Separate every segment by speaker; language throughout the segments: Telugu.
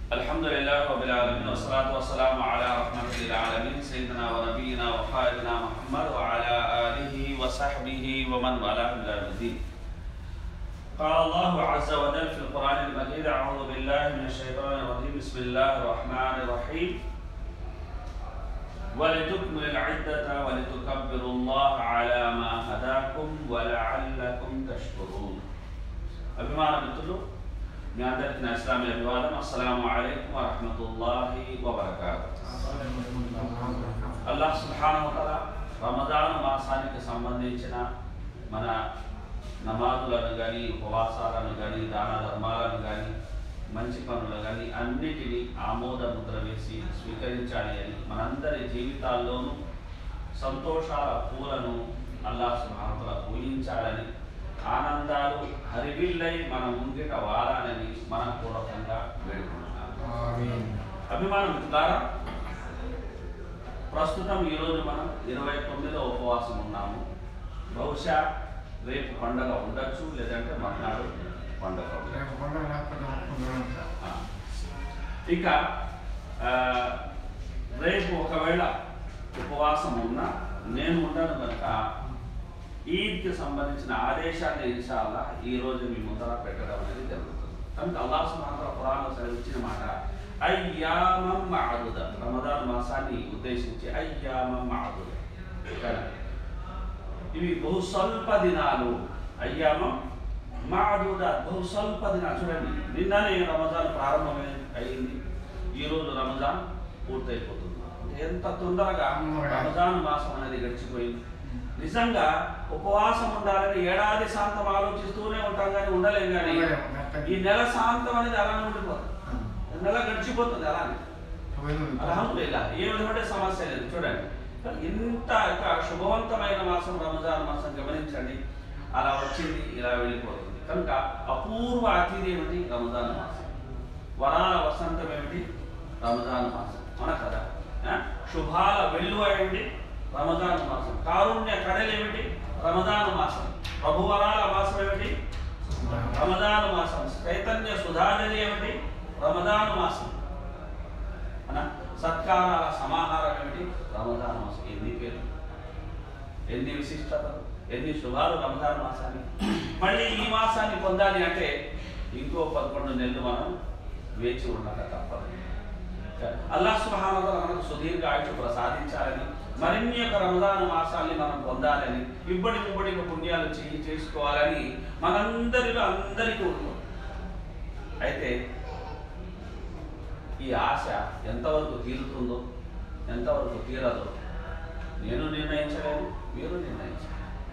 Speaker 1: الحمد لله رب العالمين والصلاة والسلام على رحمة العالمين سيدنا ونبينا وخالدنا محمد وعلى آله وصحبه ومن والاه إلى يوم الدين. قال الله عز وجل في القرآن المجيد أعوذ بالله من الشيطان الرجيم بسم الله الرحمن الرحيم ولتكمل العدة ولتكبروا الله على ما هداكم ولعلكم تشكرون అభిమాన మిత్రులు మీ అందరికీ నా ఇస్లామీ అభివాదం అస్సలాము అలైకుం వరహమతుల్లాహి వబర్కాతు అల్లాహ్ సుబ్హానహు వతఆలా రమదాన్ మాసానికి సంబంధించిన మన నమాజులను కానీ ఉపవాసాలను కానీ దాన ధర్మాలను కానీ మంచి పనులు కానీ అన్నిటినీ ఆమోద ముద్ర వేసి స్వీకరించాలి అని మనందరి జీవితాల్లోనూ సంతోషాల పూలను అల్లాహ్ సుబ్హానహు పూజించాలని ఆనందాలు హరివిల్లై మన ముంగిట వారాలని మనపూర్వకంగా వేడుకుంటున్నాను అభిమానం మిత్రులారా ప్రస్తుతం ఈరోజు మనం ఇరవై తొమ్మిదో ఉపవాసం ఉన్నాము బహుశా రేపు పండగ ఉండొచ్చు లేదంటే మర్నాడు పండగ ఉండొచ్చు. ఆ. ఇక ఆ, రేపు ఒకవేళ ఉపవాసం ఉన్నా నేను ఉండను కనుక ఈద్కి సంబంధించిన ఆదేశాన్ని ఇన్షాల్లా ఈ రోజు మీ ముందర పెట్టడం అనేది జరుగుతుంది కనుక అల్లాహ్ సుబ్హానహు పురాణం సెలవిచ్చిన మాట అయ్యామం మాదుద రమదాన్ మాసాన్ని ఉద్దేశించి అయ్యామం మాదుద కదా ఇవి బహు స్వల్ప దినాలు అయ్యామం మాదుద బహు స్వల్ప దినాలు చూడండి నిన్ననే రమజాన్ ప్రారంభమై అయింది ఈరోజు రమజాన్ పూర్తయిపోతుంది ఎంత తొందరగా రమజాన్ మాసం అనేది గడిచిపోయింది నిజంగా ఉపవాసం ఉండాలని ఏడాది శాంతం ఆలోచిస్తూనే ఉంటాం కానీ ఉండలేం కానీ ఈ నెల శాంతం అనేది అలానే ఉండిపోతుంది నెల గడిచిపోతుంది అలానే అల్హమ్దులిల్లా ఏ విధమైన సమస్య లేదు చూడండి ఇంత యొక్క శుభవంతమైన మాసం రంజాన్ మాసం గమనించండి అలా వచ్చింది ఇలా వెళ్ళిపోతుంది కనుక అపూర్వ అతిథి ఏమిటి రంజాన్ మాసం వరాల వసంతం ఏమిటి రంజాన్ మాసం మన కదా ఆ? శుభాల వెల్లువ ఏమిటి రమజాన్ మాసం కారుణ్య కడలు ఏమిటి రమజాన్ మాసం ప్రభువరాల మాసం ఏమిటి రమజాన్ మాసం చైతన్య సుధానది ఏమిటి రమజాన్ మాసం అనా సత్కారాల సమాహారం ఏమిటి రమజాన్ మాసం ఎన్ని పేరు ఎన్ని విశిష్టతలు ఎన్ని శుభాలు రమజాన్ మాసాన్ని మళ్ళీ ఈ మాసాన్ని పొందాలి అంటే ఇంకో పదకొండు నెలలు మనం వేచి ఉండక తప్పదు అల్లాహ్ సుబ్హానహు వతఆలా మనకు సుదీర్ఘ ఆయుష్ ప్రసాదించాలని మరిన్ని యొక్క రమదాన మాసాల్ని మనం పొందాలని ఇబ్బడి ముబ్బడి పుణ్యాలు చేయి చేసుకోవాలని మనందరిలో అందరికీ ఉంటుంది అయితే ఈ ఆశ ఎంతవరకు తీరుతుందో ఎంతవరకు తీరదో నేను నిర్ణయించలేను మీరు నిర్ణయించలేరు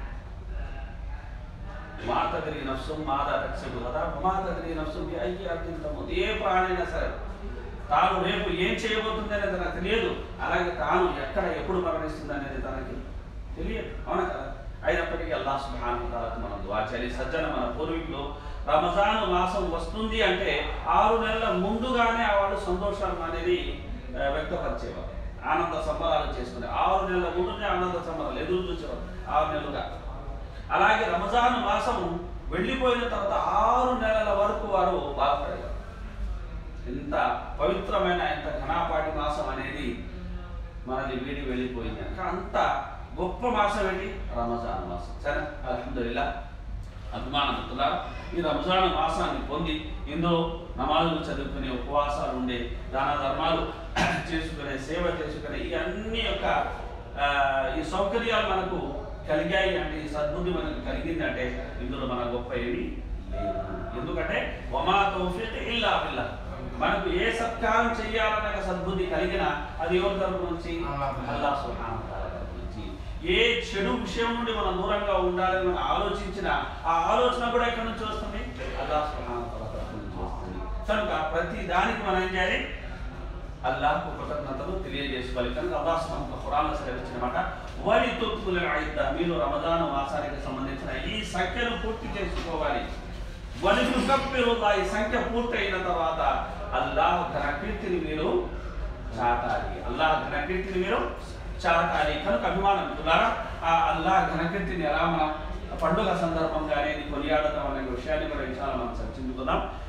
Speaker 1: మా తగిరి నఫ్సం మాదా రక్షకు కదా మా తగిరి నఫ్సం అయ్యి అర్థించము ఏ ప్రాణైనా సరే తాను రేపు ఏం చేయబోతుంది అనేది తనకు తెలియదు అలాగే తాను ఎక్కడ ఎప్పుడు మరణిస్తుంది అనేది తనకి తెలియదు అవునా కదా అయినప్పటికీ అల్లాహ్ సుబ్హానహు తాలకు మనం దువా చేయాలి సజ్జన మన పూర్వీకులు రమజాన్ మాసం వస్తుంది అంటే ఆరు నెలల ముందుగానే ఆ వాళ్ళు సంతోషాలు అనేది ఆ, వ్యక్తపరిచేవారు ఆనంద సంబరాలు చేసుకునే ఆరు నెలల ముందునే ఆనంద సంబరాలు ఎదురు చూసేవారు ఆరు నెలలుగా అలాగే రంజాన్ మాసం వెళ్ళిపోయిన తర్వాత ఆరు నెలల వరకు వారు బాధపడేవారు ఎంత పవిత్రమైన ఎంత ఘనాపాటి మాసం అనేది మనది వీడి వెళ్ళిపోయింది కనుక అంత గొప్ప మాసం ఏంటి రమజాన్ మాసం సరే అల్హమ్దుల్లా అభిమానతులా ఈ రంజాన్ మాసాన్ని పొంది ఇందులో నమాజులు చదువుకునే ఉపవాసాలు ఉండే దాన ధర్మాలు చేసుకునే సేవ చేసుకునే ఈ అన్ని యొక్క ఆ, ఈ సౌకర్యాలు మనకు కలిగాయి అంటే ఈ సద్బుద్ధి మనకు కలిగిందంటే ఇందులో మన గొప్ప ఏమి లేదు ఎందుకంటే వమా తౌఫీక్ ఇల్లా బిల్లా మనకు ఏ సత్కారం చేయాలన్న సద్బుద్ధి కలిగినా అది ఎవరి తరపు నుంచి అల్లాహ్ సుబ్హానహు వతఆలా తరపు నుంచి ఏ చెడు విషయం నుండి మనం దూరంగా ఉండాలని మనం ఆలోచించిన ఆ ఆలోచన కూడా ఎక్కడి నుంచి వస్తుంది అల్లాహ్ సుబ్హానహు వతఆలా తరపు నుంచి వస్తుంది కనుక ప్రతి దానికి మనం ఏం చేయాలి అల్లాహ్కు కృతజ్ఞతలు తెలియజేసుకోవాలి కనుక అల్లాహ్ సుబ్హానహు ఖురాన్లో సెలవిచ్చిన మాట వలి తుక్కుల ఐద్ద మీరు రమదాన్ మాసానికి సంబంధించిన ఈ సంఖ్యను పూర్తి చేసుకోవాలి వలి తుకబ్బిరుల్లా ఈ సంఖ్య పూర్తయిన తర్వాత అల్లాహ్ ఘన కీర్తిని మీరు చాటాలి అల్లాహ్ ఘన కీర్తిని మీరు చాటాలి కనుక అభిమానం మిత్రులారా ఆ అల్లాహ్ ఘన కీర్తిని ఎలా మనం పండుగ సందర్భంగా అనేది కొనియాడటం అనే విషయాన్ని కూడా చాలా మనం చర్చించుకుందాం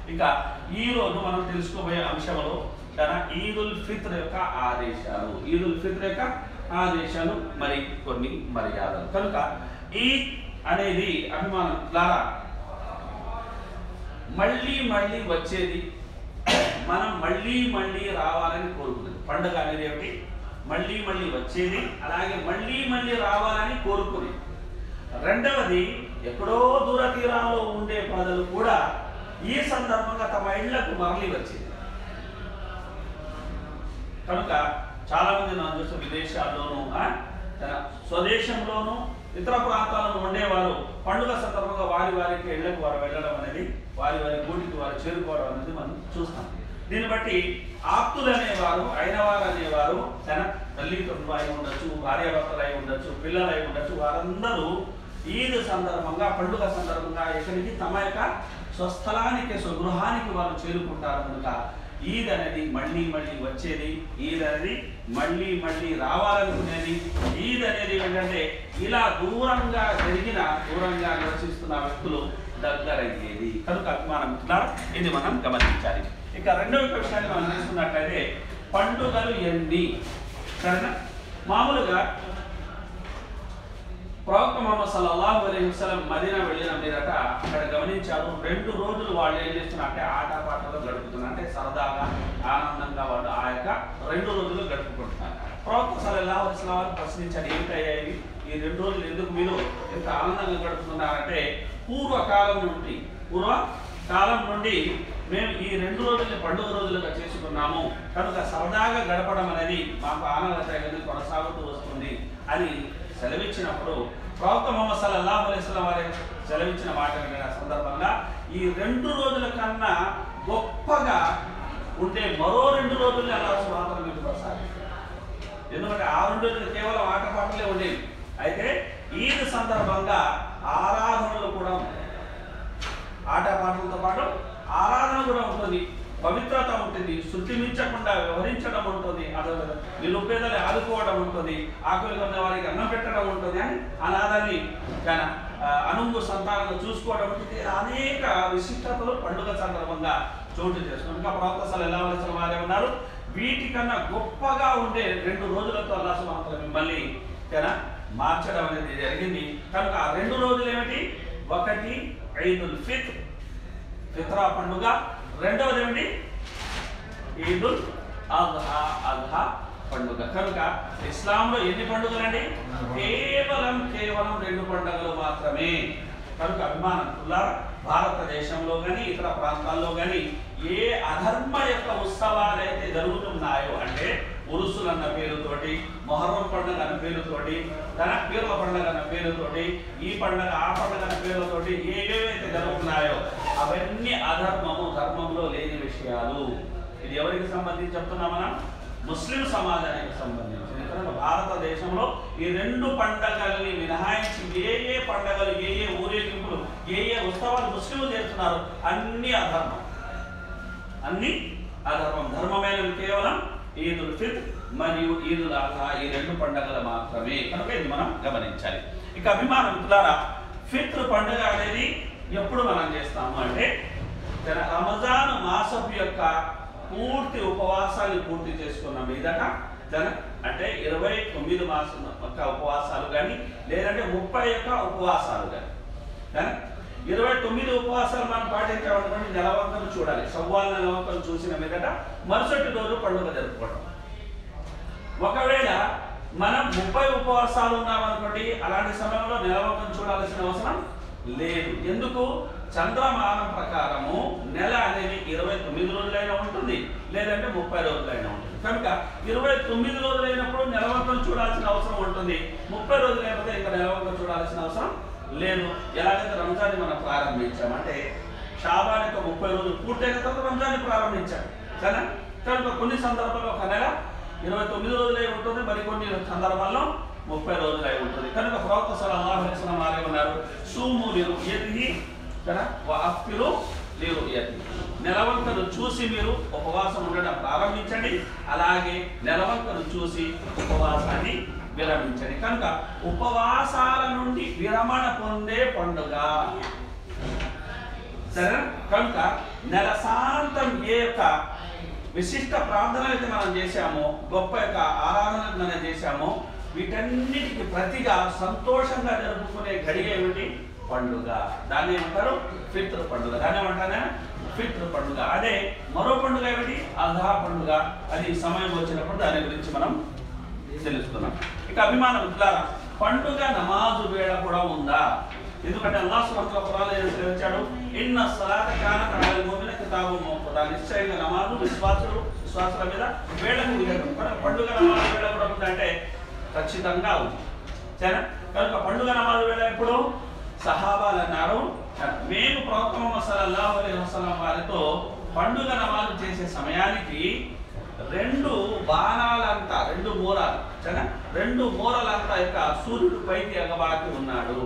Speaker 1: ఇక ఈ రోజు మనం తెలుసుకోబోయే అంశంలో తన ఈదుల్ ఫిత్ర్ యొక్క ఆదేశాలు ఈదుల్ ఫిత్ర్ యొక్క ఆదేశాలు మరి కొన్ని మర్యాదలు కనుక ఈ అనేది అభిమానం ద్వారా మళ్ళీ మళ్ళీ వచ్చేది మనం మళ్ళీ మళ్ళీ రావాలని కోరుకునేది పండుగ అనేది ఏమిటి మళ్ళీ మళ్ళీ వచ్చేది అలాగే మళ్ళీ మళ్ళీ రావాలని కోరుకునేది రెండవది ఎక్కడో దూర తీరాల్లో ఉండే ప్రజలు కూడా ఈ సందర్భంగా తమ ఇళ్లకు మరలి వచ్చేది కనుక చాలా మంది మనం చూస్తే విదేశాల్లోనూ ఆ, తన స్వదేశంలోనూ ఇతర ప్రాంతాలను ఉండేవారు పండుగ సందర్భంగా వారి వారికి ఇళ్లకు వారు వెళ్ళడం అనేది వారి వారి గూటికి వారు చేరుకోవడం అనేది మనం చూస్తాం దీన్ని బట్టి ఆప్తులు అనేవారు అయినవారు అనేవారు తన తల్లిదండ్రులు అయి ఉండొచ్చు భార్యాభర్తలు అయి ఉండొచ్చు పిల్లలు అయి ఉండొచ్చు వారందరూ ఈద్ సందర్భంగా పండుగ సందర్భంగా ఇక్కడికి తమ యొక్క స్వస్థలానికి స్వగృహానికి వారు చేరుకుంటారు కనుక ఈద్ అనేది మళ్ళీ మళ్ళీ వచ్చేది ఈద్ అనేది మళ్ళీ మళ్ళీ రావాలనుకునేది ఈద్ అనేది ఏంటంటే ఇలా దూరంగా జరిగిన దూరంగా నివసిస్తున్న వ్యక్తులు దగ్గరయ్యేది కనుక అభిమానం మిత్రులారా, ఇది మనం గమనించాలి ఇక రెండవ విషయాన్ని మనం తీసుకున్నట్లయితే పండుగలు ఎన్ని సరేనా మామూలుగా ప్రవక్త మొహమ్మద్ సల్లల్లాహు అలైహి వసల్లం మదీనా వెళ్ళిన మీదట అక్కడ గమనించారు రెండు రోజులు వాళ్ళు ఏం చేస్తున్నారు అంటే ఆటపాటలు గడుపుతున్నారు అంటే సరదాగా ఆనందంగా వాళ్ళు ఆ యొక్క రెండు రోజులు గడుపుకుంటున్నారు ప్రవక్త సల్లల్లాహు అలైహి వసల్లం వారు ప్రశ్నించారు ఏంటయ్యాయి ఈ రెండు రోజులు ఎందుకు మీరు ఎంత ఆనందంగా గడుపుతున్నారంటే పూర్వకాలం నుండి పూర్వ కాలం నుండి మేము ఈ రెండు రోజుల్ని పండుగ రోజులుగా చేసుకున్నాము కనుక సరదాగా గడపడం అనేది మాకు ఆనందదాయకంగా కొనసాగుతూ వస్తుంది అని సెలవిచ్చినప్పుడు ప్రవక్త మొహమ్మద్ సల్లల్లాహు అలైహి వసల్లం వారి సెలవిచ్చిన మాట విన్న సందర్భంగా ఈ రెండు రోజుల కన్నా గొప్పగా ఉండే మరో రెండు రోజుల్ని అలా సుమాత్రం మీకు కొనసాగిస్తారు ఎందుకంటే ఆ రెండు రోజులు కేవలం ఆటపాటలే ఉండేవి అయితే ఈద్ సందర్భంగా ఆరాధనలు కూడా ఉంటాయి ఆటపాటలతో పాటు ఆరాధన కూడా ఉంటుంది పవిత్రత ఉంటుంది శుద్ధి మించకుండా వ్యవహరించడం ఉంటుంది అదే నిరుపేదలు ఆదుకోవడం ఉంటుంది ఆకలిగా ఉన్న వారికి అన్నం పెట్టడం ఉంటుంది అని అనాథాన్ని తన ఆ, అనుంగు సంతానం చూసుకోవడం ఉంటుంది అనేక విశిష్టతలు పండుగ సందర్భంగా చోటు చేసుకుని ఇంకా ప్రవక్త సల్లల్లాహు అలైహి వసల్లం వారే ఉన్నారు వీటికన్నా గొప్పగా ఉండే రెండు రోజులతో అల్లా సుబ్హానహు మిమ్మల్ని కదా మార్చడం అనేది జరిగింది కనుక ఆ రెండు రోజులు ఏమిటి ఒకటి ఈదుల్ ఫిత్ర్ ఫిత్రా పండుగ రెండవది ఏమిటి ఈదుల్ అద్హా అద్హా పండుగ కనుక ఇస్లాంలో ఎన్ని పండుగలండి కేవలం కేవలం రెండు పండుగలు మాత్రమే కనుక అభిమానంతుల్లా భారతదేశంలో కానీ ఇతర ప్రాంతాల్లో కానీ ఏ అధర్మ యొక్క ఉత్సవాలు అయితే జరుగుతున్నాయో అంటే ఉరుసులు అన్న పేరుతోటి మొహర్రం పండుగ అన్న పేరుతోటి ధన పీర్ల పండుగ అన్న పేరుతోటి ఈ పండుగ ఆ పండుగ అన్న పేరుతోటి ఏవేవైతే జరుగుతున్నాయో అవన్నీ అధర్మము ధర్మంలో లేని విషయాలు ఇది ఎవరికి సంబంధించి చెప్తున్నాం మనం ముస్లిం సమాజానికి సంబంధించి ఎందుకంటే భారతదేశంలో ఈ రెండు పండగల్ని మినహాయించి ఏ ఏ పండగలు ఏ ఏ ఊరేగింపులు ఏ ఏ ఉత్సవాలు ముస్లింలు చేస్తున్నారు అన్ని అధర్మం అన్ని అధర్మం ధర్మమైనవి కేవలం ఈదుల్ ఫిత్ మరియు ఈదుల్ అల్హా ఈ రెండు పండుగలు మాత్రమే కనుక ఇది మనం గమనించాలి ఇక అభిమాన మిత్రులారా ఫిత్ర్ పండుగ అనేది ఎప్పుడు మనం చేస్తాము అంటే తన రమజాన్ మాసపు యొక్క పూర్తి ఉపవాసాన్ని పూర్తి చేసుకున్న మీదట తన అంటే ఇరవై తొమ్మిది మాసం యొక్క ఉపవాసాలు కానీ లేదంటే ముప్పై యొక్క ఉపవాసాలు కానీ కానీ ఇరవై తొమ్మిది ఉపవాసాలు మనం పాటించామనుకోండి నెలవంకను చూడాలి సవ్వాల నెలవంకను చూసిన మీదట మరుసటి రోజు పండుగ జరుపుకోవడం ఒకవేళ మనం ముప్పై ఉపవాసాలు ఉన్నామనుకోండి అలాంటి సమయంలో నెలవంకను చూడాల్సిన అవసరం లేదు ఎందుకు చంద్రమానం ప్రకారము నెల అనేది ఇరవై తొమ్మిది రోజులైనా ఉంటుంది లేదంటే ముప్పై రోజులైనా ఉంటుంది కనుక ఇరవై తొమ్మిది రోజులైనప్పుడు నెలవంకను చూడాల్సిన అవసరం ఉంటుంది ముప్పై రోజులైనప్పుడు ఇంకా నెలవంకను చూడాల్సిన అవసరం లేదు ఎలాగైతే రంజాన్ని మనం ప్రారంభించాం అంటే షాబాన్ యొక్క ముప్పై రోజులు పూర్తయిన తర్వాత రంజాన్ని ప్రారంభించాం కదా కనుక కొన్ని సందర్భాల్లో ఒక నెల ఇరవై తొమ్మిది రోజులై ఉంటుంది మరికొన్ని సందర్భాల్లో ముప్పై రోజులై ఉంటుంది కనుక ప్రవక్త సలహాలు అలైహి వారే ఉన్నారు సూము లిరు యతిహి కదా అఫ్తిరు లిరు యతి నెలవంకను చూసి మీరు ఉపవాసం ఉండడం ప్రారంభించండి అలాగే నెలవంకను చూసి ఉపవాసాన్ని విరమించండి కనుక ఉపవాసాల నుండి విరమణ పొందే పండుగ సరేనా కనుక నెల శాంతం ఏ యొక్క విశిష్ట ప్రార్థనలు అయితే మనం చేశామో గొప్ప యొక్క ఆరాధనలు మనం చేశామో వీటన్నిటికి ప్రతిగా సంతోషంగా జరుపుకునే గడియ ఏమిటి పండుగ దాన్ని ఏమంటారు ఫిత్ర్ పండుగ దాన్ని ఏమంటారా ఫిత్ర్ పండుగ అదే మరో పండుగ ఏమిటి అల్హా పండుగ అది సమయం వచ్చినప్పుడు దాని గురించి మనం తెలుసుకున్నాం ఇక అభిమానం ఇట్లా పండుగ నమాజు వేళ కూడా ఉందా ఎందుకంటే అల్లాహ్ సుబ్హానహు ఖురాన్ తెలిచాడు ఇన్న సలాత కానత అలల్ ముమిన కితాబు మౌఖూదా నిశ్చయంగా నమాజు విశ్వాసులు విశ్వాసుల మీద వేళకు విధేయత. మరి పండుగ నమాజు వేళ కూడా ఉందంటే ఖచ్చితంగా ఉంది సరేనా కనుక పండుగ నమాజు వేళ ఎప్పుడు సహాబాలు అన్నారు మేము ప్రవక్త ముహమ్మద్ సల్లల్లాహు అలైహి వసల్లం వారితో పండుగ నమాజు చేసే సమయానికి రెండు బాణాలంతా రెండు మూరాలు సరేనా రెండు మూరలంతా యొక్క సూర్యుడు పైకి ఎగబాకి ఉన్నాడు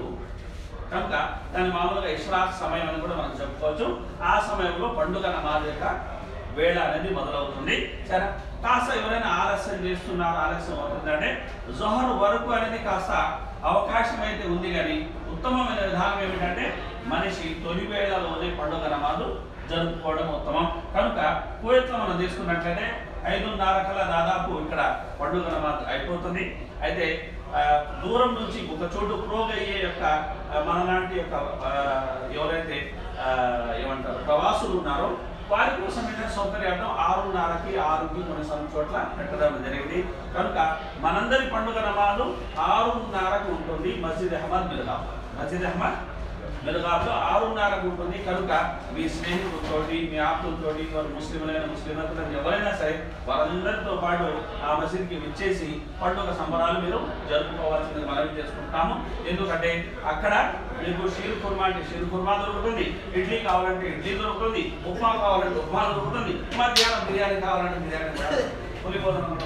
Speaker 1: కనుక దాని మామూలుగా ఇష్రాక్ సమయం అని కూడా మనం చెప్పుకోవచ్చు ఆ సమయంలో పండుగ నమాజ్ యొక్క వేళ అనేది మొదలవుతుంది సరే కాస్త ఎవరైనా ఆలస్యం చేస్తున్నారు ఆలస్యం అవుతుందంటే జొహర్ వరకు అనేది కాస్త అవకాశం అయితే ఉంది కానీ ఉత్తమమైన విధానం ఏమిటంటే మనిషి తొలి వేళలోనే పండుగ నమాజు జరుపుకోవడం ఉత్తమం కనుక కువైట్లో మనం తీసుకున్నట్లయితే ఐదున్నర కల్లా దాదాపు ఇక్కడ పండుగ నమాజ్ అయిపోతుంది అయితే ఆ, దూరం నుంచి ఒక చోటు ప్రోగ్ అయ్యే యొక్క ఆ, మనలాంటి యొక్క ఆ, ఎవరైతే ఆ, ఏమంటారు ప్రవాసులు ఉన్నారో వారి కోసం ఏంటంటే సౌకర్యార్థం ఆరున్నరకి ఆరుకి కొన్ని some చోట్ల పెట్టడం జరిగింది కనుక మనందరి పండుగ నమాజు ఆరున్నరకు ఉంటుంది మస్జిద్ అహ్మద్ మిర్గాబ్ మస్జిద్ అహ్మద్ మిర్గాబ్లో ఆరున్నరకు ఉంటుంది కనుక మీ స్నేహితులతోటి మీ ఆప్తులతోటి వారు ముస్లింలైన ముస్లింలతో ఎవరైనా సరే వారందరితో పాటు ఆ మసీద్కి విచ్చేసి పండుగ సంబరాలు మీరు జరుపుకోవాల్సింది మనవి చేసుకుంటాము ఎందుకంటే అక్కడ మీకు షీర్ కుర్మా అంటే షీర్ కుర్మా దొరుకుతుంది ఇడ్లీ కావాలంటే ఇడ్లీ దొరుకుతుంది ఉప్మా కావాలంటే ఉప్మా దొరుకుతుంది మధ్యాహ్నం బిర్యానీ కావాలంటే బిర్యానీ కూడా పులిపోదంలో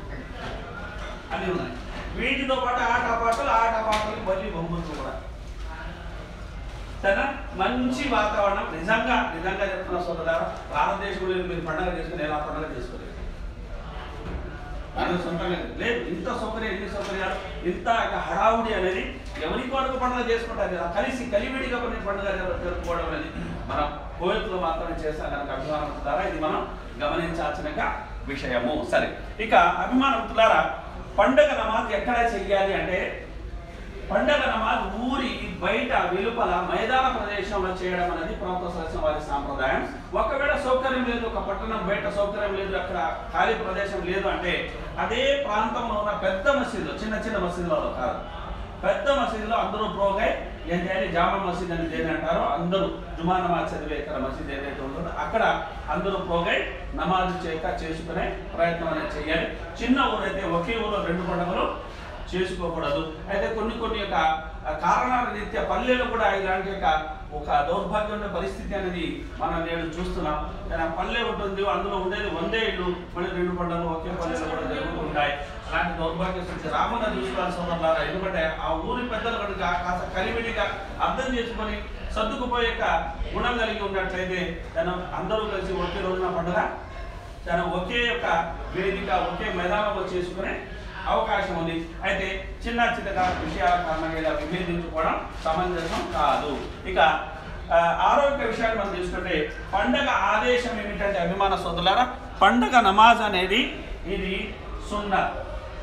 Speaker 1: అన్నీ ఉన్నాయి వీటితో పాటు ఆట పాటలు ఆట పాటలు మళ్ళీ బొమ్మలు కూడా సరేనా మంచి వాతావరణం నిజంగా నిజంగా చెప్తున్న సోదరా భారతదేశంలో మీరు పండుగ చేసుకుని ఎలా పండుగ చేసుకోలేదు ఆయన సొంతంగా లేదు ఇంత సౌకర్యం ఎన్ని సౌకర్యాలు ఇంత యొక్క హడావుడి అనేది ఎవరికి వరకు పండుగ చేసుకుంటారు కదా కలిసి కలివిడిగా కొన్ని పండుగ జరు- జరుపుకోవడం అనేది మనం కోవిత్లో మాత్రమే చేస్తాం కనుక అభిమానం ద్వారా ఇది మనం గమనించాల్సిన యొక్క విషయము సరే ఇక అభిమానవంతులారా పండుగ నమాజ్ ఎక్కడ చెయ్యాలి అంటే పండగ నమాజ్ ఊరి బయట వెలుపల మైదాన ప్రదేశంలో చేయడం అనేది ప్రవక్త సరస్వం వారి సాంప్రదాయం ఒకవేళ సౌకర్యం లేదు ఒక పట్టణం బయట సౌకర్యం లేదు అక్కడ ఖాళీ ప్రదేశం లేదు అంటే అదే ప్రాంతంలో ఉన్న పెద్ద మసీదులో చిన్న చిన్న మసీదులలో కాదు పెద్ద మసీదులో అందరూ ప్రోగై ఏం చేయాలి జామా మసీద్ అని దేని అంటారో అందరూ జుమా నమాజ్ చదివే ఇక్కడ మసీద్ ఏదైతే ఉంటుందో అక్కడ అందరూ ప్రోగై నమాజ్ చేయక చేసుకునే ప్రయత్నం అనేది చేయాలి చిన్న ఊరైతే ఒకే ఊరు రెండు పండుగలు చేసుకోకూడదు అయితే కొన్ని కొన్ని యొక్క ఆ, కారణాల రీత్యా పల్లెలు కూడా ఇలాంటి యొక్క ఒక దౌర్భాగ్యమైన పరిస్థితి అనేది మనం నేడు చూస్తున్నాం కానీ ఆ పల్లె ఉంటుంది అందులో ఉండేది వందే ఇల్లు మళ్ళీ రెండు పండుగలు ఒకే పల్లెలో కూడా జరుగుతుంటాయి అలాంటి దౌర్భాగ్య స్థితి రాకుండా చూసుకోవాల్సిన సోదరులారా ఎందుకంటే ఆ ఊరి పెద్దలు కనుక కాస్త కలివిడిగా అర్థం చేసుకొని సర్దుకుపోయే యొక్క గుణం కలిగి ఉన్నట్లయితే తను అందరూ కలిసి ఒకే రోజున పండుగ తను ఒకే యొక్క వేదిక ఒకే మైదానంలో చేసుకునే అవకాశం ఉంది అయితే చిన్న చిన్నగా విషయాల కారణంగా ఇలా విభేదించుకోవడం సమంజసం కాదు ఇక ఆ, ఆరోగ్య విషయాలు మనం తీసుకుంటే పండగ ఆదేశం ఏమిటంటే అభిమాన సోదరులారా పండగ నమాజ్ అనేది ఇది సున్నత్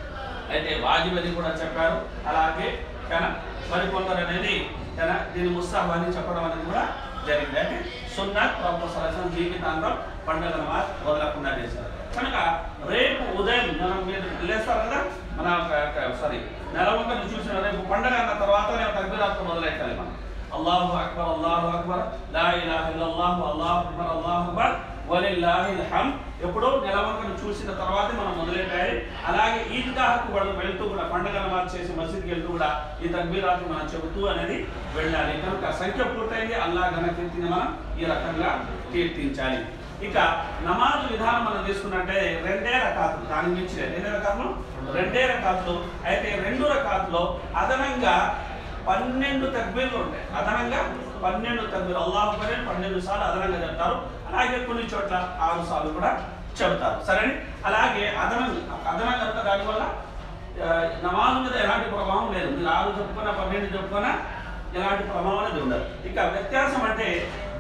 Speaker 1: అయితే వాజిబ్ అని కూడా చెప్పారు అలాగే కానీ మరికొందరు అనేది కానీ దీని ముస్తాహ్ అని చెప్పడం అనేది కూడా జరిగింది అంటే సున్నత్ ప్రొఫెసర్ సరసం జీవితాంతం పండుగ నమాజ్ వదలకుండా చేశారు కనుక రేపు ఉదయం మనం మీరు లేస్తారు కదా మన సారీ నెలవంకను చూసిన రేపు పండుగ అన్న తర్వాత నేను తగ్గురాత్మ మొదలెట్టాలి మనం అల్లాహు అక్బర్ అల్లాహు అక్బర్ లా ఇలాహ ఇల్లల్లాహు అల్లాహు అక్బర్ అల్లాహు అక్బర్ వలిల్లాహిల్ హమ్ ఎప్పుడో నెలవంకను చూసిన తర్వాతే మనం మొదలెట్టాలి అలాగే ఈద్గాహకు వాళ్ళు వెళ్తూ కూడా పండుగ నమాజ్ చేసి మసీద్కి వెళ్తూ కూడా ఈ తక్బీరాత్ మనం చెబుతూ అనేది వెళ్ళాలి కనుక సంఖ్య పూర్తయింది అల్లా ఘన కీర్తిని మనం ఈ రకంగా కీర్తించాలి ఇక నమాజ్ విధానం మనం తీసుకున్నట్టే రెండే రకాతులు దాని మించి లేదు. ఎన్ని రకాలు రెండే రకాతులు అయితే రెండు రకాతులో అదనంగా పన్నెండు తక్బీర్లు ఉంటాయి అదనంగా పన్నెండు తక్బీర్ అల్లాహ్ పరే పన్నెండు సార్లు అదనంగా చెప్తారు అలాగే కొన్ని చోట్ల ఆరు సార్లు కూడా చెబుతారు సరే అలాగే అదనంగా అదనంగా కనుక దానివల్ల ఆ, నమాజ్ మీద ఎలాంటి ప్రభావం లేదు మీరు ఆరు చెప్పుకున్నా పన్నెండు చెప్పుకున్నా ఎలాంటి ప్రభావం అనేది ఉండదు ఇక వ్యత్యాసం అంటే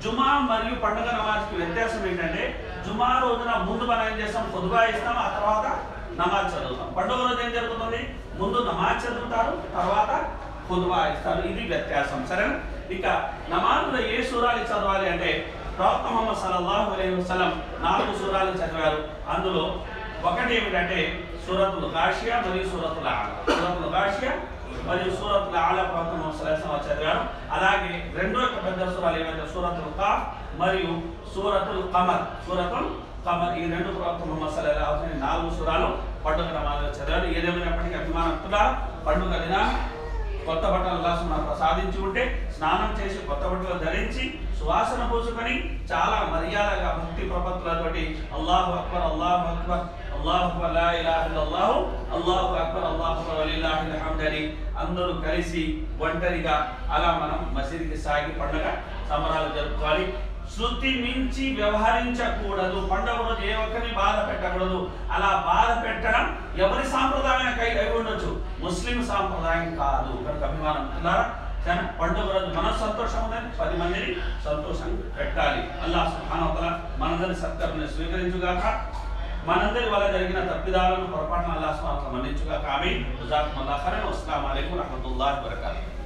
Speaker 1: జుమా మరియు పండుగ నమాజ్కి వ్యత్యాసం ఏంటంటే జుమా రోజున ముందు మనం ఏం చేస్తాం పొదుగా ఇస్తాం ఆ తర్వాత నమాజ్ చదువుతాం పండుగ రోజు ఏం జరుగుతుంది ముందు నమాజ్ చదువుతారు తర్వాత ఖుద్వా ఇస్తారు ఇది వ్యత్యాసం సరేనా ఇక నమాజ్లో ఏ సూరాలు చదవాలి అంటే ప్రవక్త ముహమ్మద్ సల్లల్లాహు అలైహి వసల్లం నాలుగు సూరాలు చదివారు అందులో ఒకటి ఏమిటంటే సూరతుల్ గాషియా మరియు సూరతుల్ ఆల సూరతుల్ గాషియా మరియు సూరతుల్ ఆల ప్రవక్త ముహమ్మద్ సల్లల్లాహు అలైహి వసల్లం చదివారు అలాగే రెండో యొక్క పెద్ద సూరాలు ఏవైతే సూరతుల్ కాఫ్ మరియు సూరతుల్ కమర్ సూరతుల్ కమర్ ఈ రెండు ప్రవక్త ముహమ్మద్ సల్లల్లాహు అలైహి వసల్లం నాలుగు సూరాలు పండుగ నమాజ్లో చదివారు ఏదేమైనప్పటికీ అభిమానంతులా పండుగ దినాన్ని కొత్త బట్టలు అల్లాహ్ మనకు ప్రసాదించి ఉంటే స్నానం చేసి కొత్త బట్టలు ధరించి సువాసన పూసుకొని చాలా మర్యాదగా భక్తి ప్రపత్తులతోటి అల్లాహు అక్బర్ అల్లాహు అక్బర్ అల్లాహు అక్బర్ లా ఇలాహ ఇల్లల్లాహు అల్లాహు అక్బర్ అల్లాహు అక్బర్ వలిల్లాహిల్ హమ్ద్ అని అందరూ కలిసి ఒంటరిగా అలా మనం మసీదుకి సాగి పండగ సంబరాలు జరుపుకోవాలి శృతి మించి వ్యవహరించకూడదు పండుగ రోజు ఏ ఒక్కరిని బాధ పెట్టకూడదు అలా బాధ పెట్టడం ఎవరి సాంప్రదాయం కై అయి ఉండొచ్చు ముస్లిం సాంప్రదాయం కాదు కనుక అభిమానం పిల్లారా కానీ పండుగ రోజు మన సంతోషం ఉందని పది మందిని సంతోషం పెట్టాలి అల్లాహ్ సుబ్హానహు వ తఆలా మనందరి సత్కర్మని స్వీకరించుగాక మనందరి వల్ల జరిగిన తప్పిదాలను పొరపాటున అల్లాహ్ సుబ్హానహు వ తఆలా మన్నించుగాక ఆమీన్ జజాకుముల్లాహ్ ఖైరన్ వస్సలాము అలైకుం వరహ్మతుల్లాహి వబరకాతుహు